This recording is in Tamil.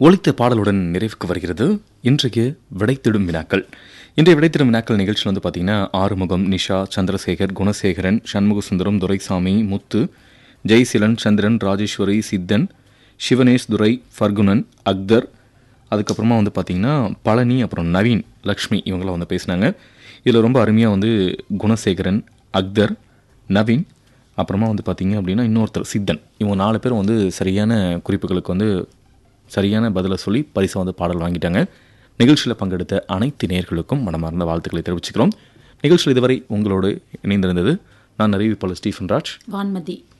ஒலித்த பாடலுடன் நிறைவுக்கு வருகிறது இன்றைய விடைத்திடும் வினாக்கள் இன்றைய விடைத்திடும் வினாக்கள் நிகழ்ச்சியில் வந்து பார்த்தீங்கன்னா ஆறுமுகம் நிஷா சந்திரசேகர் குணசேகரன் சண்முக சுந்தரம் துரைசாமி முத்து ஜெய்சிலன் சந்திரன் ராஜேஸ்வரி சித்தன் சிவனேஷ் துரை ஃபர்குனன் அக்தர் அதுக்கப்புறமா வந்து பார்த்தீங்கன்னா பழனி அப்புறம் நவீன் லக்ஷ்மி இவங்களாம் வந்து பேசினாங்க இதில் ரொம்ப அருமையாக வந்து குணசேகரன் அக்தர் நவீன் அப்புறமா வந்து பார்த்தீங்க அப்படின்னா இன்னொருத்தர் சித்தன் இவங்க நாலு பேரும் வந்து சரியான குறிப்புகளுக்கு வந்து சரியான பதிலை சொல்லி பரிசை வந்து பாடல் வாங்கிட்டாங்க நிகழ்ச்சியில் பங்கெடுத்த அனைத்து நேயர்களுக்கும் மனமார்ந்த வாழ்த்துக்களை தெரிவிச்சுக்கிறோம் நிகழ்ச்சியில் இதுவரை உங்களோடு இணைந்திருந்தது நான் அறிவிப்பாளர் ஸ்டீஃபன் ராஜ் வான்மதி